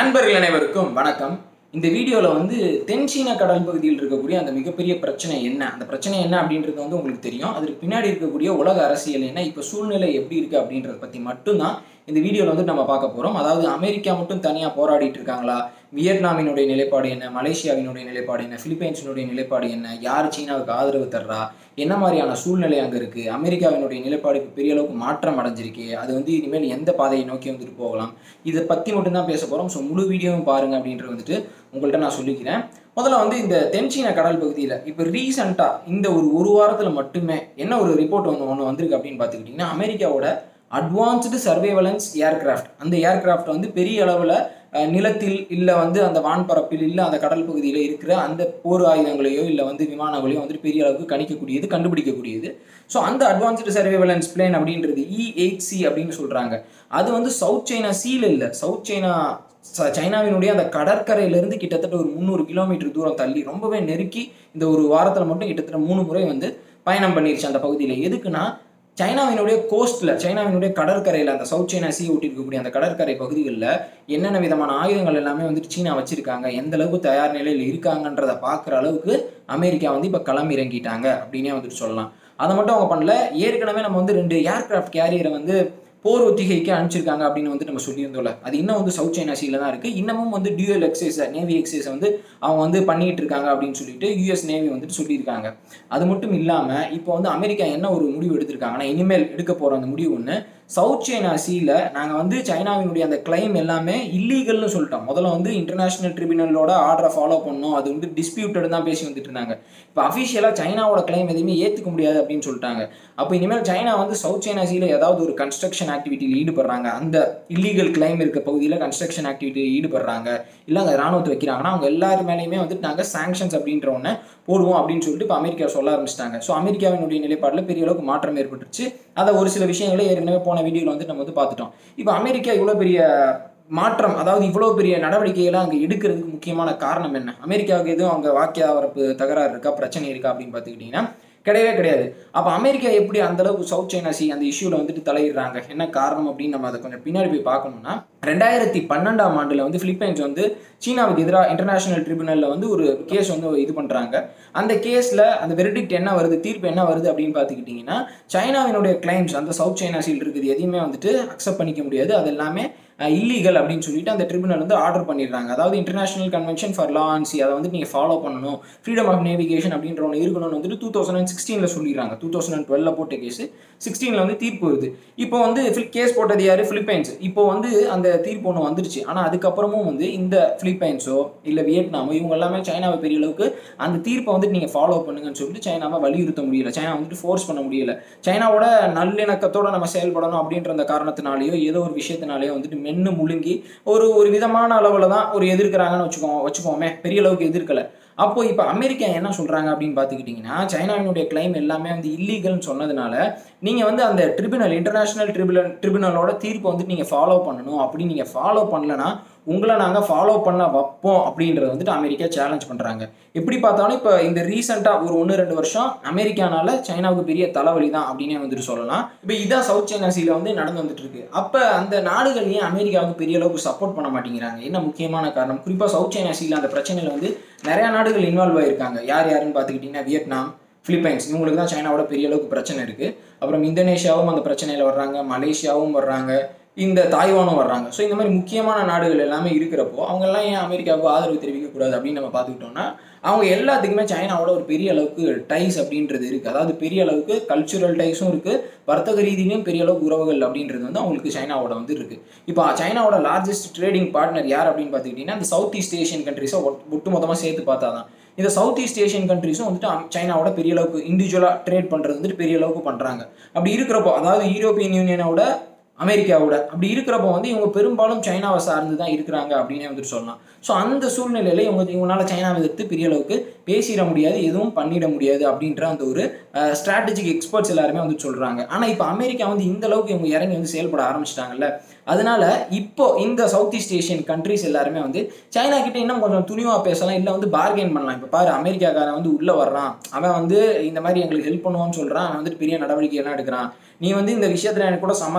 நண்பர்கள் அனைவருக்கும் வணக்கம் இந்த வீடியோவில் வந்து தென்சீன கடல் பகுதியில் இருக்கக்கூடிய அந்த மிகப்பெரிய பிரச்சனை என்ன அந்த பிரச்சனை என்ன அப்படின்றது வந்து உங்களுக்கு தெரியும் அதற்கு பின்னாடி இருக்கக்கூடிய உலக அரசியல் என்ன இப்போ சூழ்நிலை எப்படி இருக்குது அப்படின்றத பற்றி மட்டும்தான் இந்த வீடியோவில் வந்து நம்ம பார்க்க போகிறோம் அதாவது அமெரிக்கா மட்டும் தனியாக போராடிட்டு இருக்காங்களா வியட்நாமினுடைய நிலைப்பாடு என்ன மலேசியாவினுடைய நிலைப்பாடு என்ன பிலிப்பைன்ஸினுடைய நிலைப்பாடு என்ன யார் சீனாவுக்கு ஆதரவு தர்றா என்ன மாதிரியான சூழ்நிலை அங்கே இருக்குது அமெரிக்காவினுடைய நிலைப்பாடு இப்போ பெரிய அளவுக்கு மாற்றம் அடைஞ்சிருக்கு அது வந்து இனிமேல் எந்த பாதையை நோக்கி வந்துட்டு போகலாம் இதை பற்றி மட்டும்தான் பேச போகிறோம் ஸோ முழு வீடியோவும் பாருங்க அப்படின்றது வந்துட்டு உங்கள்கிட்ட நான் சொல்லிக்கிறேன் முதல்ல வந்து இந்த தென்சீன கடல் பகுதியில் இப்போ ரீசெண்டாக இந்த ஒரு ஒரு வாரத்தில் மட்டுமே என்ன ஒரு ரிப்போர்ட் ஒன்று ஒன்று வந்திருக்கு அப்படின்னு பார்த்துக்கிட்டிங்கன்னா அமெரிக்காவோட அட்வான்ஸ்டு சர்வேவலன்ஸ் ஏர்கிராஃப்ட் அந்த ஏர்கிராஃப்ட் வந்து பெரிய அளவில் நிலத்தில் இல்லை வந்து அந்த வான்பரப்பில் இல்லை அந்த கடல் பகுதியில் இருக்கிற அந்த போர் ஆயுதங்களையோ இல்லை வந்து விமானங்களையோ வந்துட்டு பெரிய அளவுக்கு கணிக்கக்கூடியது கண்டுபிடிக்கக்கூடியது ஸோ அந்த அட்வான்ஸ்டு சர்வேவலன்ஸ் பிளேன் அப்படின்றது இ எயிட் சி அப்படின்னு சொல்கிறாங்க அது வந்து சவுத் சைனா சீல இல்லை சவுத் சைனா ச- சைனாவினுடைய அந்த கடற்கரையிலிருந்து கிட்டத்தட்ட ஒரு முந்நூறு கிலோமீட்டர் தூரம் தள்ளி ரொம்பவே நெருக்கி இந்த ஒரு வாரத்தில் மட்டும் கிட்டத்தட்ட மூணு முறை வந்து பயணம் பண்ணிருச்சு அந்த பகுதியில் எதுக்குன்னா சைனாவினுடைய கோஸ்ட்ல சைனாவினுடைய கடற்கரையில் அந்த சவுத் சைனா சீ ஒட்டி இருக்கக்கூடிய அந்த கடற்கரை பகுதிகளில் என்னென்ன விதமான ஆயுதங்கள் எல்லாமே வந்துட்டு சீனா வச்சிருக்காங்க எந்த அளவுக்கு தயார் நிலையில் இருக்காங்கன்றத பார்க்குற அளவுக்கு அமெரிக்கா வந்து இப்போ களம் இறங்கிட்டாங்க அப்படின்னே வந்துட்டு சொல்லலாம் அதை மட்டும் அவங்க பண்ணல ஏற்கனவே நம்ம வந்து ரெண்டு ஏர்கிராஃப்ட் கேரியரை வந்து போர் ஒத்திகைக்கு அனுப்பிச்சிருக்காங்க அப்படின்னு வந்து நம்ம சொல்லியிருந்தோம்ல அது இன்னும் வந்து சவுத் சைனா சீல தான் இருக்குது இன்னமும் வந்து டியூஎல் எக்ஸைஸ் நேவி எக்ஸைஸ் வந்து அவங்க வந்து பண்ணிட்டு இருக்காங்க அப்படின்னு சொல்லிட்டு யூஎஸ் நேவி வந்துட்டு சொல்லியிருக்காங்க அது மட்டும் இல்லாமல் இப்போ வந்து அமெரிக்கா என்ன ஒரு முடிவு எடுத்திருக்காங்கன்னா இனிமேல் எடுக்க போகிற அந்த முடிவு ஒன்று சவுத் சைனா சீல நாங்கள் வந்து சைனாவினுடைய அந்த கிளைம் எல்லாமே இல்லீகல்னு சொல்லிட்டோம் முதல்ல வந்து இன்டர்நேஷனல் ட்ரிபியூனலோட ஆர்டரை ஃபாலோ பண்ணோம் அது வந்து டிஸ்பியூட்டட் தான் பேசி வந்துட்டு இருந்தாங்க இப்போ அஃபிஷியலாக சைனாவோட கிளைம் எதையுமே ஏற்றுக்க முடியாது அப்படின்னு சொல்லிட்டாங்க அப்போ இனிமேல் சைனா வந்து சவுத் சைனா சீல ஏதாவது ஒரு கன்ஸ்ட்ரக்ஷன் ஆக்டிவிட்டியில் ஈடுபடுறாங்க அந்த இல்லீகல் கிளைம் இருக்க பகுதியில் கன்ஸ்ட்ரக்ஷன் ஆக்டிவிட்டியில் ஈடுபடுறாங்க இல்லை அங்கே ராணுவத்தை வைக்கிறாங்கன்னா அவங்க எல்லார் மேலேயுமே வந்துட்டு நாங்கள் சாங்ஷன்ஸ் அப்படின்ற ஒன்று போடுவோம் அப்படின்னு சொல்லிட்டு இப்போ அமெரிக்கா சொல்ல ஆரம்பிச்சிட்டாங்க ஸோ அமெரிக்காவினுடைய நிலைப்பாட்டில் பெரிய அளவுக்கு மாற்றம் ஏற்பட்டுருச்சு அதை ஒரு சில விஷயங்களை ஏற்கனவே போன வீடியோவில் வந்து நம்ம வந்து பார்த்துட்டோம் இப்போ அமெரிக்கா இவ்வளோ பெரிய மாற்றம் அதாவது இவ்வளோ பெரிய நடவடிக்கைகளை அங்கே எடுக்கிறதுக்கு முக்கியமான காரணம் என்ன அமெரிக்காவுக்கு எதுவும் அங்கே வாக்கிய வரப்பு தகராறு இருக்கா பிரச்சனை இருக்கா அப்படின்னு பார்த்துக்கிட்டிங்கன்னா கிடையவே கிடையாது அப்போ அமெரிக்கா எப்படி அந்த அளவுக்கு சவுத் சைனா சி அந்த இஷ்யூவில் வந்துட்டு தலையிடுறாங்க என்ன காரணம் அப்படின்னு நம்ம அதை கொஞ்சம் பின்னாடி போய் பார்க்கணும்னா ரெண்டாயிரத்தி பன்னெண்டாம் ஆண்டில் வந்து பிலிப்பைன்ஸ் வந்து சீனாவுக்கு எதிராக இன்டர்நேஷனல் ட்ரிபியூனலில் வந்து ஒரு கேஸ் வந்து இது பண்ணுறாங்க அந்த கேஸில் அந்த வெர்டிக்ட் என்ன வருது தீர்ப்பு என்ன வருது அப்படின்னு பார்த்துக்கிட்டிங்கன்னா சைனாவினுடைய கிளைம்ஸ் அந்த சவுத் சைனா சீல் இருக்குது எதையுமே வந்துட்டு அக்செப்ட் பண்ணிக்க முடியாது அது எல்லாமே இல்லீகல் அப்படின்னு சொல்லிட்டு அந்த ட்ரிபியூனல் வந்து ஆர்டர் பண்ணிடுறாங்க அதாவது international convention for law and sea அதை வந்து நீங்கள் ஃபாலோ பண்ணணும் ஃப்ரீடம் ஆஃப் நேவிகேஷன் அப்படின்ற ஒன்று இருக்கணும்னு வந்துட்டு டூ தௌசண்ட் அண்ட் சிக்ஸ்டீனில் சொல்லிடுறாங்க டூ தௌசண்ட் அண்ட் டுவெல்ல போட்ட கேஸ் சிக்ஸ்டீனில் வந்து தீர்ப்பு வருது இப்போ வந்து கேஸ் போட்டது யார் பிலிப்பைன்ஸ் இப்போ வந்து அந்த தீர்ப்பு ஒன்று வந்துருச்சு ஆனால் அதுக்கப்புறமும் வந்து இந்த பிலிப்பைன்ஸோ இல்லை வியட்நாமோ இவங்க எல்லாமே சைனாவை பெரிய அளவுக்கு அந்த தீர்ப்பை வந்துட்டு நீங்கள் ஃபாலோ பண்ணுங்கன்னு சொல்லிட்டு சைனாவை வலியுறுத்த முடியல சைனா வந்துட்டு ஃபோர்ஸ் பண்ண முடியல சைனாவோட நல்லிணக்கத்தோட நம்ம செயல்படணும் அப்படின்ற அந்த காரணத்தினாலேயோ ஏதோ ஒரு விஷயத்தினாலேயோ வந்துட்டு மென்னு முழுங்கி ஒரு ஒரு விதமான அளவில் தான் ஒரு எதிர்க்கிறாங்கன்னு வச்சுக்கோ வச்சுக்கோமே பெரிய அளவுக்கு எதிர்க்கலை அப்போ இப்போ அமெரிக்கா என்ன சொல்கிறாங்க அப்படின்னு பார்த்துக்கிட்டிங்கன்னா சைனாவினுடைய கிளைம் எல்லாமே வந்து இல்லீகல்னு சொன்னதுனால நீங்கள் வந்து அந்த ட்ரிபியூனல் இன்டர்நேஷனல் ட்ரிபியூனல் ட்ரிபியூனலோட தீர்ப்பை வந்து நீங்கள் ஃபாலோ பண்ணணும் அப்படி நீங்கள் ஃபாலோ பண்ணலனா உங்களை நாங்கள் ஃபாலோ பண்ண வைப்போம் அப்படின்றத வந்துட்டு அமெரிக்கா சேலஞ்ச் பண்ணுறாங்க எப்படி பார்த்தாலும் இப்போ இந்த ரீசெண்டாக ஒரு ஒன்று ரெண்டு வருஷம் அமெரிக்கானால சைனாவுக்கு பெரிய தலைவலி தான் அப்படின்னே வந்துட்டு சொல்லலாம் இப்போ இதான் சவுத் சைனா சீல வந்து நடந்து வந்துட்டு இருக்கு அப்போ அந்த நாடுகள் ஏன் அமெரிக்காவுக்கு பெரிய அளவுக்கு சப்போர்ட் பண்ண மாட்டேங்கிறாங்க என்ன முக்கியமான காரணம் குறிப்பாக சவுத் சைனா சீல அந்த பிரச்சனையில் வந்து நிறைய நாடுகள் இன்வால்வ் ஆயிருக்காங்க யார் யாருன்னு பார்த்துக்கிட்டிங்கன்னா வியட்நாம் பிலிப்பைன்ஸ் இவங்களுக்கு தான் சைனாவோட பெரிய அளவுக்கு பிரச்சனை இருக்குது அப்புறம் இந்தோனேஷியாவும் அந்த பிரச்சனையில் வர்றாங்க மலேசியாவும் வர்றாங்க இந்த தாய்வானும் வர்றாங்க ஸோ இந்த மாதிரி முக்கியமான நாடுகள் எல்லாமே இருக்கிறப்போ அவங்கெல்லாம் ஏன் அமெரிக்காவுக்கு ஆதரவு தெரிவிக்கக்கூடாது அப்படின்னு நம்ம பார்த்துக்கிட்டோம்னா அவங்க எல்லாத்துக்குமே சைனாவோட ஒரு பெரிய அளவுக்கு டைஸ் அப்படின்றது இருக்குது அதாவது பெரிய அளவுக்கு கல்ச்சுரல் டைஸும் இருக்குது வர்த்தக ரீதியிலையும் பெரிய அளவுக்கு உறவுகள் அப்படின்றது வந்து அவங்களுக்கு சைனாவோட வந்து இருக்குது இப்போ சைனாவோட லார்ஜஸ்ட் ட்ரேடிங் பார்ட்னர் யார் அப்படின்னு பார்த்துக்கிட்டிங்கன்னா இந்த சவுத் ஈஸ்ட் ஏஷியன் கண்ட்ரிஸை ஒட்டு மொத்தமாக சேர்த்து பார்த்தா தான் இந்த சவுத் ஈஸ்ட் ஏஷியன் கண்ட்ரிஸும் வந்துட்டு அம்- சைனாவோட பெரிய அளவுக்கு இண்டிவிஜுவலாக ட்ரேட் பண்ணுறது வந்துட்டு பெரிய அளவுக்கு பண்ணுறாங்க அப்படி இருக்கிறப்போ அதாவது யூரோப்பியன் யூனியனோட அமெரிக்காவோட அப்படி இருக்கிறப்போ வந்து இவங்க பெரும்பாலும் சைனாவை சார்ந்து தான் இருக்கிறாங்க அப்படின்னே வந்துட்டு சொல்லலாம் ஸோ அந்த சூழ்நிலையில இவங்க இவங்களால சைனாவை எதிர்த்து பெரிய அளவுக்கு பேசிட முடியாது எதுவும் பண்ணிட முடியாது அப்படின்ற அந்த ஒரு ஸ்ட்ராட்டஜிக் எக்ஸ்பர்ட்ஸ் எல்லாருமே வந்து சொல்றாங்க ஆனால் இப்போ அமெரிக்கா வந்து இந்த அளவுக்கு இவங்க இறங்கி வந்து செயல்பட ஆரம்பிச்சிட்டாங்கல்ல அதனால இப்போ இந்த சவுத் ஈஸ்ட் ஏஷியன் கண்ட்ரிஸ் எல்லாருமே வந்து சைனா கிட்ட இன்னும் கொஞ்சம் துணிவா பேசலாம் இல்லை வந்து பார்கெயின் பண்ணலாம் இப்போ பாரு அமெரிக்காக்காரன் வந்து உள்ள வர்றான் அவன் வந்து இந்த மாதிரி எங்களுக்கு ஹெல்ப் பண்ணுவான்னு சொல்றான் அவன் வந்துட்டு பெரிய நடவடிக்கை எல்லாம் எடுக்கிறான் நீ வந்து இந்த விஷயத்துல எனக்கு கூட சமரசமா வரல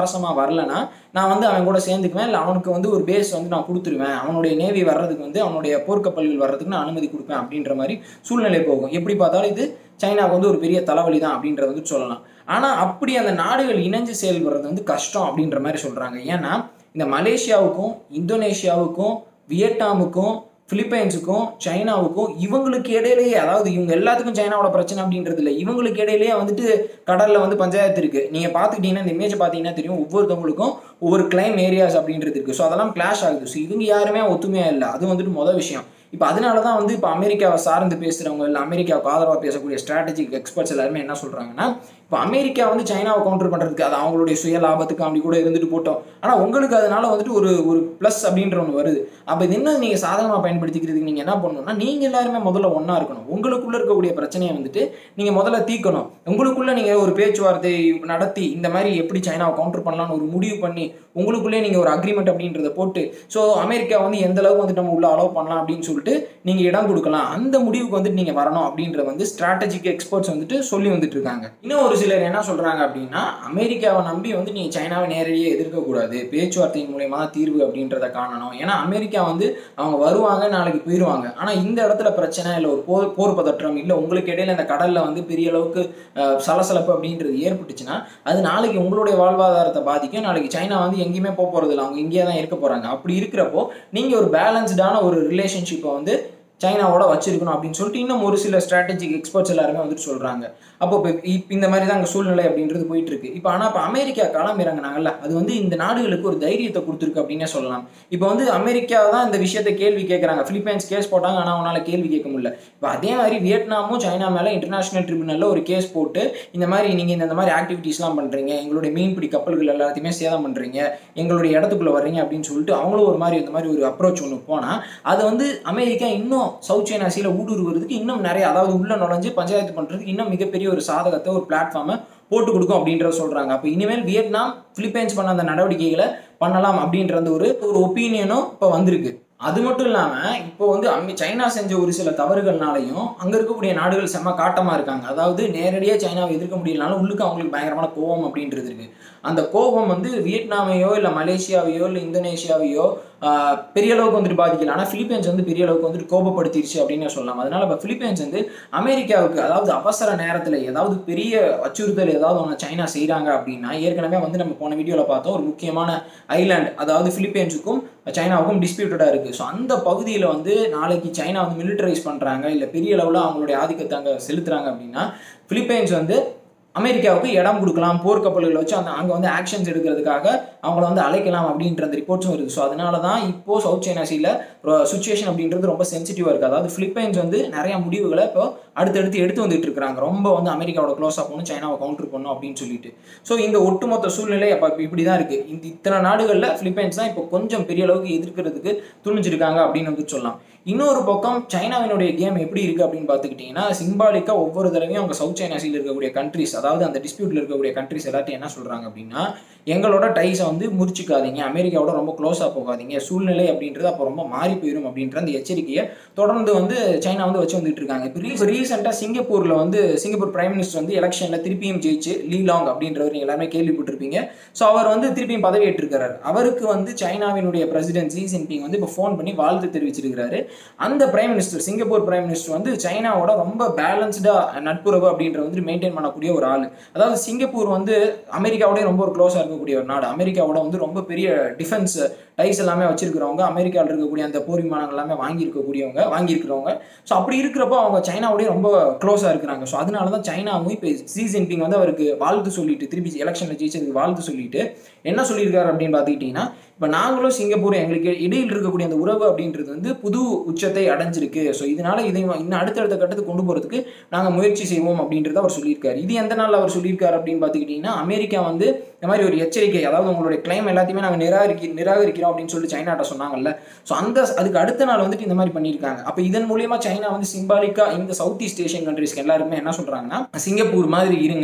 வரலனா நான் வந்து அவன் கூட சேர்ந்துக்குவேன் இல்லை அவனுக்கு வந்து ஒரு பேஸ் வந்து நான் கொடுத்துருவேன் அவனுடைய நேவி வர்றதுக்கு வந்து அவனுடைய போர்க்கப்பல்கள் வர்றதுக்கு நான் அனுமதி கொடுப்பேன் அப்படின்ற மாதிரி சூழ்நிலை போகும் எப்படி பார்த்தாலும் இது சைனாவுக்கு வந்து ஒரு பெரிய தலைவலி தான் அப்படின்றத வந்து சொல்லலாம் ஆனால் அப்படி அந்த நாடுகள் இணைஞ்சு செயல்படுறது வந்து கஷ்டம் அப்படின்ற மாதிரி சொல்கிறாங்க ஏன்னா இந்த மலேசியாவுக்கும் இந்தோனேஷியாவுக்கும் வியட்நாமுக்கும் பிலிப்பைன்ஸுக்கும் சைனாவுக்கும் இவங்களுக்கு இடையிலேயே அதாவது இவங்க எல்லாத்துக்கும் சைனாவோட பிரச்சனை அப்படின்றது இல்லை இவங்களுக்கு இடையிலேயே வந்துட்டு கடலில் வந்து பஞ்சாயத்து இருக்குது நீங்கள் பார்த்துக்கிட்டீங்கன்னா இந்த இமேஜ் பார்த்தீங்கன்னா தெரியும் ஒவ்வொருத்தவங்களுக்கும் ஒவ்வொரு கிளைம் ஏரியாஸ் அப்படின்றது இருக்குது ஸோ அதெல்லாம் கிளாஷ் ஆகுது ஸோ இவங்க யாருமே ஒத்துமையாக இல்லை அது வந்துட்டு மொதல் விஷயம் இப்போ அதனால தான் வந்து இப்போ அமெரிக்காவை சார்ந்து பேசுகிறவங்க இல்லை அமெரிக்காவுக்கு ஆதரவாக பேசக்கூடிய ஸ்ட்ராட்டஜிக் எக்ஸ்பர்ட்ஸ் எல்லாருமே என்ன சொல்கிறாங்கன்னா இப்போ அமெரிக்கா வந்து சைனாவை கவுண்டர் பண்ணுறதுக்கு அது அவங்களுடைய சுய லாபத்துக்கு அப்படி கூட இருந்துட்டு போட்டோம் ஆனால் உங்களுக்கு அதனால வந்துட்டு ஒரு ஒரு ப்ளஸ் அப்படின்ற ஒன்று வருது அப்போ இது என்ன நீங்கள் சாதகமாக பயன்படுத்திக்கிறதுக்கு நீங்கள் என்ன பண்ணணும்னா நீங்கள் எல்லாருமே முதல்ல ஒன்றா இருக்கணும் உங்களுக்குள்ளே இருக்கக்கூடிய பிரச்சனையை வந்துட்டு நீங்கள் முதல்ல தீர்க்கணும் உங்களுக்குள்ளே நீங்கள் ஒரு பேச்சுவார்த்தை நடத்தி இந்த மாதிரி எப்படி சைனாவை கவுண்டர் பண்ணலாம்னு ஒரு முடிவு பண்ணி உங்களுக்குள்ளே நீங்கள் ஒரு அக்ரிமெண்ட் அப்படின்றத போட்டு ஸோ அமெரிக்கா வந்து எந்த அளவுக்கு வந்துட்டு நம்ம உள்ள அலோவ் பண்ணலாம் அப்படின்னு சொல்லிட்டு நீங்கள் இடம் கொடுக்கலாம் அந்த முடிவுக்கு வந்துட்டு நீங்கள் வரணும் அப்படின்ற வந்து ஸ்ட்ராட்டஜிக் எக்ஸ்பர்ட்ஸ் வந்துட்டு சொல்லி வந்துட்டு இருக்காங்க இன்னும் ஒரு சிலர் என்ன சொல்கிறாங்க அப்படின்னா அமெரிக்காவை நம்பி வந்து நீங்கள் சைனாவை நேரடியாக எதிர்க்கக்கூடாது பேச்சுவார்த்தையின் மூலயமா தான் தீர்வு அப்படின்றத காணணும் ஏன்னா அமெரிக்கா வந்து அவங்க வருவாங்க நாளைக்கு போயிடுவாங்க ஆனால் இந்த இடத்துல பிரச்சனை இல்லை ஒரு போர் போர் பதற்றம் இல்லை உங்களுக்கு இடையில இந்த கடலில் வந்து பெரிய அளவுக்கு அஹ், சலசலப்பு அப்படின்றது ஏற்பட்டுச்சுன்னா அது நாளைக்கு உங்களுடைய வாழ்வாதாரத்தை பாதிக்கும் நாளைக்கு சைனா வந்து எங்கேயுமே போக போகிறது இல்லை அவங்க இங்கேயே தான் இருக்க போகிறாங்க அப்படி இருக்கிறப்போ நீங்கள் ஒரு பேலன்ஸ்டான ஒரு ரிலேஷன்ஷிப்பை வந்து சைனாவோட வச்சிருக்கணும் அப்படின்னு சொல்லிட்டு இன்னும் ஒரு சில ஸ்ட்ராட்டஜிக் எக்ஸ்பர்ட்ஸ் எல்லாருமே வந்துட்டு சொல்கிறாங்க அப்போ இப்போ இப்போ இந்த மாதிரி தான் அங்கே சூழ்நிலை அப்படின்றது போயிட்டு இருக்கு இப்போ ஆனால் இப்போ அமெரிக்கா களம் இறங்குனாங்கல்ல அது வந்து இந்த நாடுகளுக்கு ஒரு தைரியத்தை கொடுத்துருக்கு அப்படின்னே சொல்லலாம் இப்போ வந்து அமெரிக்கா தான் இந்த விஷயத்தை கேள்வி கேட்குறாங்க பிலிப்பைன்ஸ் கேஸ் போட்டாங்க ஆனால் அவனால் கேள்வி கேட்க முடியல இப்போ அதே மாதிரி வியட்நாமும் சைனா மேலே இன்டர்நேஷனல் ட்ரிபியூனலில் ஒரு கேஸ் போட்டு இந்த மாதிரி நீங்கள் இந்த மாதிரி ஆக்டிவிட்டீஸ்லாம் பண்ணுறீங்க எங்களுடைய மீன்பிடி கப்பல்கள் எல்லாத்தையுமே சேதம் பண்ணுறீங்க எங்களுடைய இடத்துக்குள்ளே வர்றீங்க அப்படின்னு சொல்லிட்டு அவங்களும் ஒரு மாதிரி இந்த மாதிரி ஒரு அப்ரோச் ஒன்று போனால் அது வந்து அமெரிக்கா இன்னும் சவுத் சைனா சீல ஊடுருவதுக்கு இன்னும் நிறைய அதாவது உள்ள நுழைஞ்சு பஞ்சாயத்து பண்ணுறதுக்கு இன்னும் மிகப்பெரிய ஒரு சாதகத்தை ஒரு பிளாட்ஃபார்மை போட்டு கொடுக்கும் அப்படின்றத சொல்கிறாங்க அப்போ இனிமேல் வியட்நாம் பிலிப்பைன்ஸ் பண்ண அந்த நடவடிக்கைகளை பண்ணலாம் அப்படின்ற அந்த ஒரு ஒரு ஒப்பீனியனும் இப்போ வந்திருக்கு அது மட்டும் இல்லாமல் இப்போ வந்து அங்கே சைனா செஞ்ச ஒரு சில தவறுகள்னாலையும் அங்கே இருக்கக்கூடிய நாடுகள் செம்ம காட்டமாக இருக்காங்க அதாவது நேரடியாக சைனாவை எதிர்க்க முடியலனாலும் உள்ளுக்கு அவங்களுக்கு பயங்கரமான கோபம் அப்படின்றது இருக்கு அந்த கோபம் வந்து வியட்நாமையோ இல்லை மலேசியாவையோ இல்லை இந்தோனேஷியாவையோ ஆஹ், பெரிய அளவுக்கு வந்துட்டு பாதிக்கல ஆனால் பிலிப்பைன்ஸ் வந்து பெரிய அளவுக்கு வந்துட்டு கோபப்படுத்திடுச்சு அப்படின்னு சொல்லலாம் அதனால இப்போ பிலிப்பைன்ஸ் வந்து அமெரிக்காவுக்கு அதாவது அவசர நேரத்தில் ஏதாவது பெரிய அச்சுறுத்தல் ஏதாவது ஒன்று சைனா செய்கிறாங்க அப்படின்னா ஏற்கனவே வந்து நம்ம போன வீடியோவில் பார்த்தோம் ஒரு முக்கியமான ஐலாண்ட் அதாவது பிலிப்பைன்ஸுக்கும் சைனாவுக்கும் டிஸ்பியூட்டடாக இருக்குது ஸோ அந்த பகுதியில் வந்து நாளைக்கு சைனா வந்து மிலிட்டரைஸ் பண்ணுறாங்க இல்லை பெரிய அளவில் அவங்களுடைய ஆதிக்கத்தை அங்கே செலுத்துறாங்க அப்படின்னா பிலிப்பைன்ஸ் வந்து அமெரிக்காவுக்கு இடம் கொடுக்கலாம் போர்க்கப்பல்களை வச்சு அந்த அங்கே வந்து ஆக்ஷன்ஸ் எடுக்கிறதுக்காக அவங்கள வந்து அழைக்கலாம் அப்படின்ற அந்த ரிப்போர்ட்ஸும் இருக்குது ஸோ அதனால தான் இப்போ சவுத் சைனா சீல சுச்சுவேஷன் அப்படின்றது ரொம்ப சென்சிட்டிவாக இருக்குது அதாவது பிலிப்பைன்ஸ் வந்து நிறைய முடிவுகளை இப்போ அடுத்தடுத்து எடுத்து வந்துட்டு இருக்காங்க ரொம்ப வந்து அமெரிக்காவோட க்ளோஸாக போகணும் சைனாவை கவுண்டர் பண்ணணும் அப்படின்னு சொல்லிட்டு ஸோ இந்த ஒட்டுமொத்த சூழ்நிலை அப்போ இப்படி தான் இருக்குது இந்த இத்தனை நாடுகளில் பிலிப்பைன்ஸ் தான் இப்போ கொஞ்சம் பெரிய அளவுக்கு எதிர்க்கிறதுக்கு துணிஞ்சிருக்காங்க அப்படின்னு வந்து சொல்லலாம் இன்னொரு பக்கம் சைனாவினுடைய கேம் எப்படி இருக்குது அப்படின்னு பார்த்துக்கிட்டிங்கன்னா சிம்பாலிக்காக ஒவ்வொரு தடவையும் அவங்க சவுத் சைனா சீல இருக்கக்கூடிய கண்ட்ரிஸ் அதாவது அந்த டிஸ்பியூட்டில் இருக்கக்கூடிய கண்ட்ரிஸ் எல்லாத்தையும் என்ன சொல்கிறாங்க அப்படின்னா எங்களோட டைஸை வந்து முறிச்சிக்காதீங்க அமெரிக்காவோட ரொம்ப க்ளோஸாக போகாதீங்க சூழ்நிலை அப்படின்றது அப்போ ரொம்ப மாறி போயிடும் அப்படின்ற அந்த எச்சரிக்கையை தொடர்ந்து வந்து சைனா வந்து வச்சு வந்துட்டு இருக்காங்க இப்போ ரீ ரீசெண்டாக சிங்கப்பூரில் வந்து சிங்கப்பூர் பிரைம் மினிஸ்டர் வந்து எலெக்ஷனில் திருப்பியும் ஜெயிச்சு லீ லாங் அப்படின்றவர் நீங்கள் எல்லாமே கேள்விப்பட்டிருப்பீங்க ஸோ அவர் வந்து திருப்பியும் பதவி ஏற்றிருக்கிறார் அவருக்கு வந்து சைனாவினுடைய பிரசிடென்ட் ஜி ஜின்பிங் வந்து இப்போ ஃபோன் பண்ணி வாழ்த்து தெரிவிச்சிருக்கிறாரு அந்த prime minister Singapore prime minister வந்து சைனாவோட ரொம்ப பேலன்ஸ்டாக நட்புறவு அப்படின்ற வந்து மெயின்டைன் பண்ணக்கூடிய ஒரு ஆள் அதாவது சிங்கப்பூர் வந்து அமெரிக்காவோடய ரொம்ப ஒரு க்ளோஸாக இருக்கக்கூடிய ஒரு நாடு அமெரிக்காவோட வந்து ரொம்ப பெரிய டிஃபென்ஸ் டைஸ் எல்லாமே வச்சிருக்கிறவங்க அமெரிக்காவில் இருக்கக்கூடிய அந்த போர் விமானங்கள் எல்லாமே வாங்கியிருக்கக்கூடியவங்க வாங்கியிருக்கிறவங்க ஸோ அப்படி இருக்கிறப்போ அவங்க சைனாவோடய ரொம்ப க்ளோஸாக இருக்கிறாங்க ஸோ அதனால தான் சைனாவும் இப்போ ஜி ஜின்பிங் வந்து அவருக்கு வாழ்த்து சொல்லிட்டு திருப்பி எலெக்ஷனில் ஜெயிச்சதுக்கு வாழ்த்து சொல்லிட்டு என்ன சொல்லியிருக்காரு அப்படின்னு பார்த்துக்கிட்டிங்கன்னா இப்போ நாங்களும் சிங்கப்பூர் எங்களுக்கு இடையில் இருக்கக்கூடிய அந்த உறவு அப்படின்றது வந்து புது உச்சத்தை அடைஞ்சிருக்கு ஸோ இதனால இதை இன்னும் அடுத்தடுத்த கட்டத்துக்கு கொண்டு போகிறதுக்கு நாங்கள் முயற்சி செய்வோம் அப்படின்றத அவர் சொல்லியிருக்காரு இது எந்த நாள் அவர் சொல்லியிருக்காரு அப்படின்னு பார்த்துக்கிட்டிங்கன்னா அமெரிக்கா வந்து இந்த மாதிரி ஒரு எச்சரிக்கை அதாவது உங்களுடைய கிளைம் எல்லாத்தையுமே நாங்கள் நிராகரிக்க நிராகரிக்கிறோம் அப்படின்னு சொல்லி சைனாட்ட சொன்னாங்கல்ல ஸோ அந்த அதுக்கு அடுத்த நாள் வந்துட்டு இந்த மாதிரி பண்ணியிருக்காங்க அப்போ இதன் மூலியமா சைனா வந்து சிம்பாலிக்கா இந்த சவுத் ஈஸ்ட் ஏஷியன் கண்ட்ரிஸ்க்கு எல்லாருமே என்ன சொல்றாங்கன்னா சிங்கப்பூர் மாதிரி இருங்க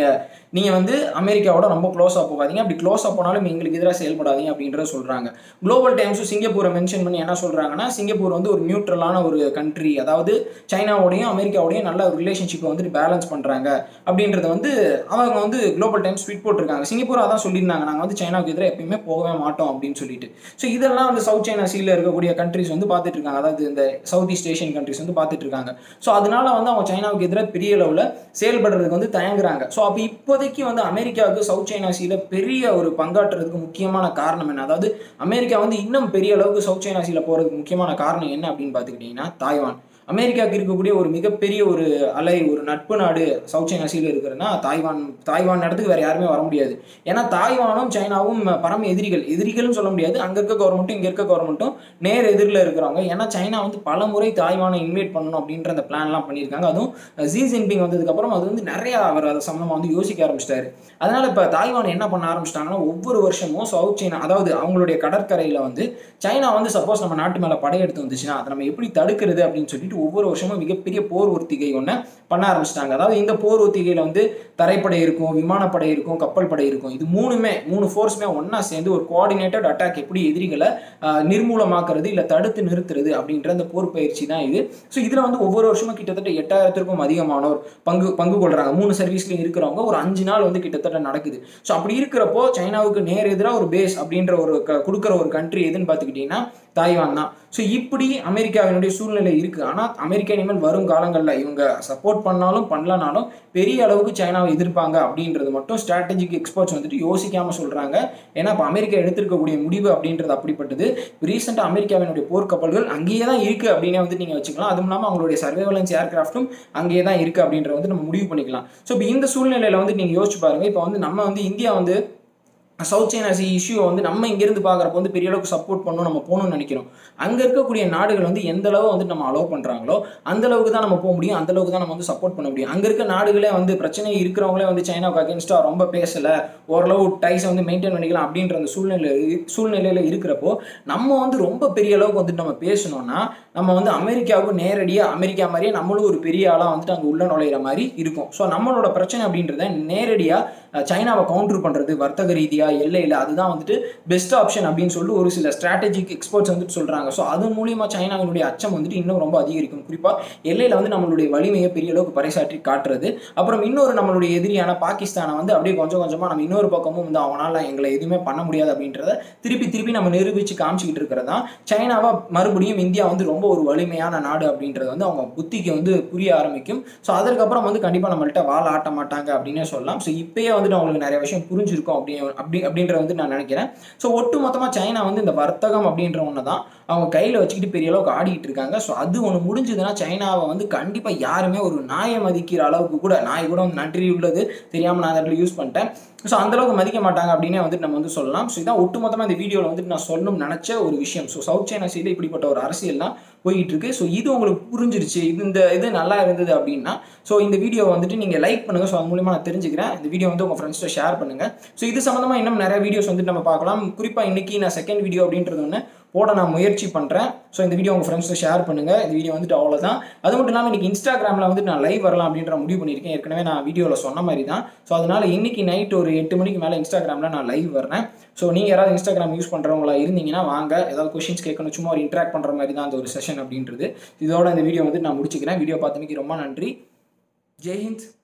நீங்கள் வந்து அமெரிக்காவோட ரொம்ப க்ளோஸாக போகாதீங்க அப்படி க்ளோஸாக போனாலும் எங்களுக்கு எதிராக செயல்படாதீங்க அப்படின்றத சொல்கிறாங்க குளோபல் டைம்ஸும் சிங்கப்பூரை மென்ஷன் பண்ணி என்ன சொல்கிறாங்கன்னா சிங்கப்பூர் வந்து ஒரு நியூட்ரலான ஒரு கண்ட்ரி அதாவது சைனாவோடையும் அமெரிக்காவோடையும் நல்ல ஒரு ரிலேஷன்ஷிப்பை வந்துட்டு பேலன்ஸ் பண்ணுறாங்க அப்படின்றத வந்து அவங்க வந்து குளோபல் டைம்ஸ் ட்வீட் போட்டிருக்காங்க சிங்கப்பூர் அதான் சொல்லியிருந்தாங்க நாங்கள் வந்து சைனாவுக்கு எதிராக எப்பயுமே போகவே மாட்டோம் அப்படின்னு சொல்லிட்டு ஸோ இதெல்லாம் வந்து சவுத் சைனா சீல இருக்கக்கூடிய கண்ட்ரிஸ் வந்து பார்த்துட்டு இருக்காங்க அதாவது இந்த சவுத் ஈஸ்ட் ஏஷியன் கண்ட்ரிஸ் வந்து பார்த்துட்டு இருக்காங்க ஸோ அதனால வந்து அவங்க சைனாவுக்கு எதிராக பெரிய அளவில் செயல்படுறதுக்கு வந்து தயங்குறாங்க ஸோ அப்போ இப்போதைக்கு வந்து அமெரிக்காவுக்கு சவுத் சைனா சீல பெரிய ஒரு பங்காற்றுறதுக்கு முக்கியமான காரணம் என்ன அதாவது அமெரிக்கா வந்து இன்னும் பெரிய அளவுக்கு சவுத் சைனா சீல போகிறதுக்கு முக்கியமான காரணம் என்ன அப்படின்னு பார்த்துக்கிட்டிங்கன்னா தாய்வான் அமெரிக்காவுக்கு இருக்கக்கூடிய ஒரு மிகப்பெரிய ஒரு அலை ஒரு நட்பு நாடு சவுத் சைனா சீல இருக்கிறதுனா தாய்வான் தாய்வான் இடத்துக்கு வேற யாருமே வர முடியாது ஏன்னா தாய்வானும் சைனாவும் பரம எதிரிகள் எதிரிகள்னு சொல்ல முடியாது அங்கே இருக்க கவர்மெண்ட்டும் இங்கே இருக்க கவர்மெண்ட்டும் நேர் எதிரில் இருக்கிறவங்க ஏன்னா சைனா வந்து பல முறை தாய்வானை இன்வைட் பண்ணணும் அப்படின்ற அந்த பிளான்லாம் பண்ணியிருக்காங்க அதுவும் ஜி ஜின்பிங் வந்ததுக்கப்புறம் அது வந்து நிறைய அவர் அதை சம்மந்தமாக வந்து யோசிக்க ஆரம்பிச்சிட்டாரு அதனால இப்போ தாய்வான் என்ன பண்ண ஆரம்பிச்சிட்டாங்கன்னா ஒவ்வொரு வருஷமும் சவுத் சைனா அதாவது அவங்களுடைய கடற்கரையில் வந்து சைனா வந்து சப்போஸ் நம்ம நாட்டு மேலே படையெடுத்து வந்துச்சுன்னா அதை நம்ம எப்படி தடுக்கிறது அப்படின்னு சொல்லிட்டு ஒவ்வொரு வருஷமும் மிகப்பெரிய போர் ஒத்திகை ஒன்று பண்ண ஆரம்பிச்சிட்டாங்க அதாவது இந்த போர் ஒத்திகையில் வந்து தரைப்படை இருக்கும் விமானப்படை இருக்கும் கப்பல் படை இருக்கும் இது மூணுமே மூணு ஃபோர்ஸுமே ஒன்றா சேர்ந்து ஒரு கோஆர்டினேட்டட் அட்டாக் எப்படி எதிரிகளை ஆஹ், நிர்மூலமாக்குறது இல்லை தடுத்து நிறுத்துறது அப்படின்ற அந்த போர் பயிற்சி தான் இது ஸோ இதில் வந்து ஒவ்வொரு வருஷமும் கிட்டத்தட்ட எட்டாயிரத்திற்கும் அதிகமானோர் பங்கு பங்கு கொள்றாங்க மூணு சர்வீஸ்லையும் இருக்கிறவங்க ஒரு அஞ்சு நாள் வந்து கிட்டத்தட்ட நடக்குது ஸோ அப்படி இருக்கிறப்போ சைனாவுக்கு நேர் எதிராக ஒரு பேஸ் அப்படின்ற ஒரு க- கொடுக்குற ஒரு கண்ட்ரி எதுன்னு பார்த்துக்கிட்டிங்கன்னா தாய்வான் தான் ஸோ இப்படி அமெரிக்காவினுடைய சூழ்நிலை இருக்குது ஆனால் அமெரிக்கா இனிமேல் வரும் காலங்களில் இவங்க சப்போர்ட் பண்ணாலும் பண்ணலனாலும் பெரிய அளவுக்கு சைனாவை எதிர்ப்பாங்க அப்படின்றது மட்டும் ஸ்ட்ராட்டஜிக் எக்ஸ்பர்ட்ஸ் வந்துட்டு யோசிக்காமல் சொல்கிறாங்க ஏன்னா இப்போ அமெரிக்கா எடுத்திருக்கக்கூடிய முடிவு அப்படின்றது அப்படிப்பட்டது ரீசெண்டாக அமெரிக்காவினுடைய போர்க்கப்பல்கள் அங்கேயே தான் இருக்குது அப்படின்னே வந்து நீங்கள் வச்சுக்கலாம் அதுவும் இல்லாமல் அவங்களுடைய சர்வேலன்ஸ் ஏர்கிராஃப்ட்டும் அங்கேயே தான் இருக்குது அப்படின்றத வந்து நம்ம முடிவு பண்ணிக்கலாம் ஸோ இப்போ இந்த சூழ்நிலையில் வந்து நீங்கள் யோசிச்சு பாருங்க இப்போ வந்து நம்ம வந்து இந்தியா வந்து சவுத் சைனா சி இஷ்யூ வந்து நம்ம இங்கேருந்து பார்க்குறப்ப வந்து பெரிய அளவுக்கு சப்போர்ட் பண்ணணும் நம்ம போகணும்னு நினைக்கிறோம் அங்கே இருக்கக்கூடிய நாடுகள் வந்து எந்த அளவு வந்து நம்ம அலோவ் பண்ணுறாங்களோ அந்த அளவுக்கு தான் நம்ம போக முடியும் அந்த அளவுக்கு தான் நம்ம வந்து சப்போர்ட் பண்ண முடியும் அங்கே இருக்க நாடுகளே வந்து பிரச்சனை இருக்கிறவங்களே வந்து சைனாவுக்கு அகேன்ஸ்டாக ரொம்ப பேசலை ஓரளவு டைஸை வந்து மெயின்டைன் பண்ணிக்கலாம் அப்படின்ற அந்த சூழ்நிலை சூழ்நிலையில் இருக்கிறப்போ நம்ம வந்து ரொம்ப பெரிய அளவுக்கு வந்துட்டு நம்ம பேசணும்னா நம்ம வந்து அமெரிக்காவுக்கு நேரடியாக அமெரிக்கா மாதிரியே நம்மளும் ஒரு பெரிய ஆளாக வந்துட்டு அங்கே உள்ள நுழையிற மாதிரி இருக்கும் ஸோ நம்மளோட பிரச்சனை அப்படின்றத நேரடியாக சைனாவை கவுண்டர் பண்ணுறது வர்த்தக ரீதியாக எல்லையில் அதுதான் வந்துட்டு பெஸ்ட் ஆப்ஷன் அப்படின்னு சொல்லிட்டு ஒரு சில ஸ்ட்ராட்டஜிக் எக்ஸ்பர்ட்ஸ் வந்துட்டு சொல்கிறாங்க ஸோ அது மூலியமாக சைனாவினுடைய அச்சம் வந்துட்டு இன்னும் ரொம்ப அதிகரிக்கும் குறிப்பாக எல்லையில் வந்து நம்மளுடைய வலிமையை பெரிய அளவுக்கு பறைசாற்றி காட்டுறது அப்புறம் இன்னொரு நம்மளுடைய எதிரியான பாகிஸ்தானை வந்து அப்படியே கொஞ்சம் கொஞ்சமாக நம்ம இன்னொரு பக்கமும் வந்து அவனால் எங்களை எதுவுமே பண்ண முடியாது அப்படின்றத திருப்பி திருப்பி நம்ம நிரூபித்து காமிச்சிக்கிட்டு இருக்கிறது தான் சைனாவை மறுபடியும் இந்தியா வந்து ரொம்ப ஒரு வலிமையான நாடு அப்படின்றது வந்து அவங்க புத்திக்கு வந்து புரிய ஆரம்பிக்கும் ஸோ அதற்கப்புறம் வந்து கண்டிப்பாக நம்மள்ட்ட வாழ ஆட்ட மாட்டாங்க அப்படின்னே சொல்லலாம் ஸோ இப்பயே வந்துட்டு அவங்களுக்கு நிறைய விஷயம் புரிஞ்சிருக்கும் அப்படி அப்படி அப்படின்றத வந்து நான் நினைக்கிறேன் ஸோ ஒட்டு மொத்தமாக சைனா வந்து இந்த வர்த்தகம் அப்படின்ற ஒன்று தான் அவங்க கையில் வச்சுக்கிட்டு பெரிய அளவுக்கு ஆடிட்டு இருக்காங்க ஸோ அது ஒன்று முடிஞ்சதுன்னா சைனாவை வந்து கண்டிப்பாக யாருமே ஒரு நாயை மதிக்கிற அளவுக்கு கூட நாய் கூட வந்து நன்றி உள்ளது தெரியாமல் நான் அந்த இடத்துல யூஸ் பண்ணிட்டேன் ஸோ அந்தளவுக்கு மதிக்க மாட்டாங்க அப்படின்னே வந்துட்டு நம்ம வந்து சொல்லலாம் ஸோ இதான் ஒட்டுமொத்தமாக இந்த வீடியோவில் வந்துட்டு நான் சொல்லணும்னு நினச்ச ஒரு விஷயம் ஸோ சவுத் சைனா சைடில் இப்படிப்பட்ட ஒரு அரசியல் தான் போயிட்டு இருக்கு ஸோ இது உங்களுக்கு புரிஞ்சிருச்சு இது இந்த இது நல்லா இருந்தது அப்படின்னா ஸோ இந்த வீடியோ வந்துட்டு நீங்கள் லைக் பண்ணுங்கள் ஸோ அது மூலியமாக நான் தெரிஞ்சுக்கிறேன் இந்த வீடியோ வந்து உங்கள் ஃப்ரெண்ட்ஸ்ட்டு ஷேர் பண்ணுங்கள் ஸோ இது சம்மந்தமாக இன்னும் நிறைய வீடியோஸ் வந்துட்டு நம்ம பார்க்கலாம் குறிப்பாக இன்னைக்கு நான் செகண்ட் வீடியோ அப்படின்றது ஒன்று போட நான் முயற்சி பண்ணுறேன் ஸோ இந்த வீடியோ உங்கள் ஃப்ரெண்ட்ஸ்ட்டு ஷேர் பண்ணுங்கள் இந்த வீடியோ வந்துட்டு அவ்வளோதான் அது மட்டும் இல்லாமல் இன்னைக்கு இன்ஸ்டாகிராமில் வந்துட்டு நான் லைவ் வரலாம் அப்படின்ற முடிவு பண்ணியிருக்கேன் ஏற்கனவே நான் வீடியோவில் சொன்ன மாதிரி தான் ஸோ அதனால் இன்னைக்கு நைட் ஒரு எட்டு மணிக்கு மேலே இன்ஸ்டாகிராமில் நான் லைவ் வரேன் ஸோ நீங்கள் யாராவது இன்ஸ்டாகிராம் யூஸ் பண்ணுறவங்களா இருந்தீங்கன்னா வாங்க ஏதாவது கொஷின்ஸ் கேட்கணும் சும்மா ஒரு இன்ட்ராக்ட் பண்ணுற மாதிரி தான் அந்த ஒரு செஷன் அப்படின்றது இதோட இந்த வீடியோ வந்து நான் முடிச்சுக்கிறேன் வீடியோ பார்த்தமைக்கு ரொம்ப நன்றி ஜெய்ஹிந்த்